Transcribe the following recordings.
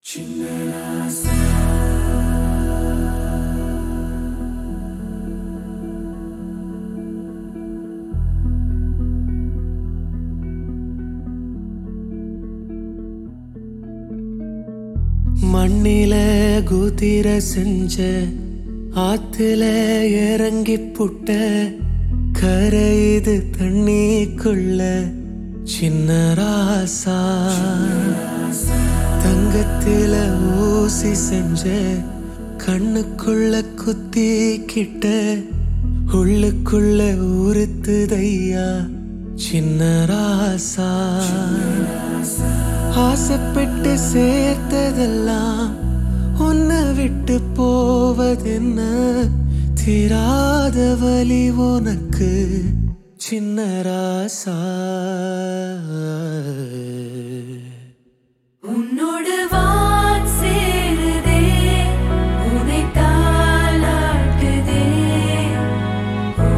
மண்ணில குதிர செஞ்ச ஆத்துல இறங்கி புட்ட கரையுது தண்ணிக்குள்ள சின்ன ராசா தங்கத்தில ஊசி செஞ்ச கண்ணுக்குள்ள குத்திக்கிட்ட உள்ளுக்குள்ள உறுத்துதையா சின்ன ராசா ஆசைப்பட்டு சேர்த்ததெல்லாம் உன்னை விட்டு போவதென்ன தீராத வலி உனக்கு சின்ன ராசா உன்னோடு வான் சேருதே உனை தாலாட்டுதே ஓ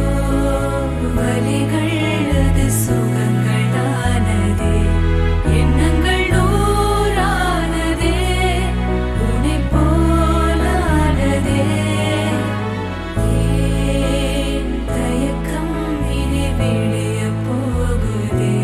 வலிகள் அது சுகங்கள் தானதே எண்ணங்கள் நூறானதே உனை போலானதே ஏன் தயக்கம் இனி வெளிய போகுதே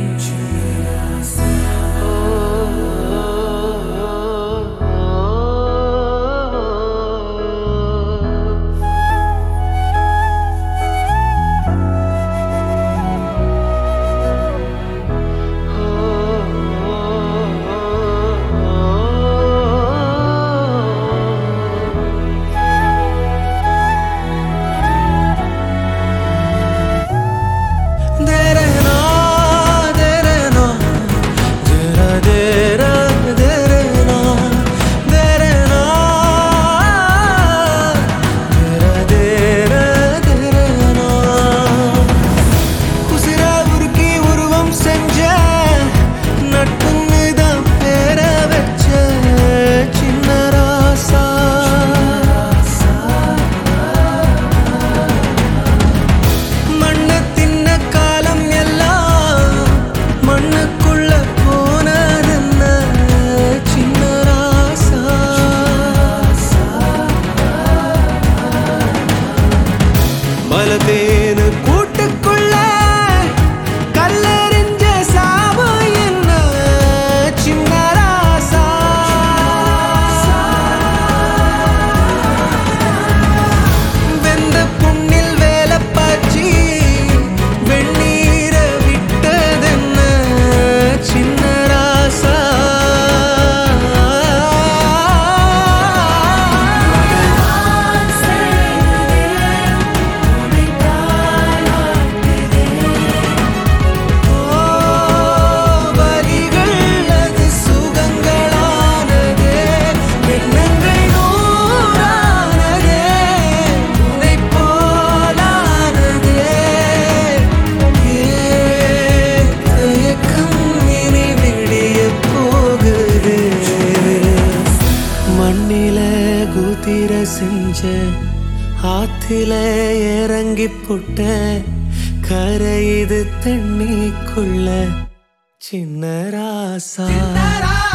தேரனா, தேரனா, தேர, தேர, தேரனா, தேரனா, தேர, தேர, தேரனா. உசிர உருக்கி உருவம் செஞ்ச நட்புன்னு தான் பேர வச்ச சின்ன ராசா மண்ண தின்ன காலம் எல்லாம் மண்ணுக்குள்ள போனதென்ன சின்ன ராசா மலத்தேனு கூட்டுக்குள்ள கல்லெறிஞ்ச சாபம் என்ன சின்ன ராசா வெந்த புண்ணில் வேலை பாய்ச்சி வெந்நீர விட்டதென்ன சின்ன ராசா வான் சேருதே உனை தாலாட்டுதே ஓ, வலிகள் அது சுகங்களானதே எண்ணங்கள் நூறானதே உன்னை போலானதே ஏன் தயக்கம் இனி விடிய போகுதே மண்ணில குதிர செஞ்ச ஆத்தில இறங்கி புட்ட கரையுது தண்ணிக்குள்ள சின்ன ராசா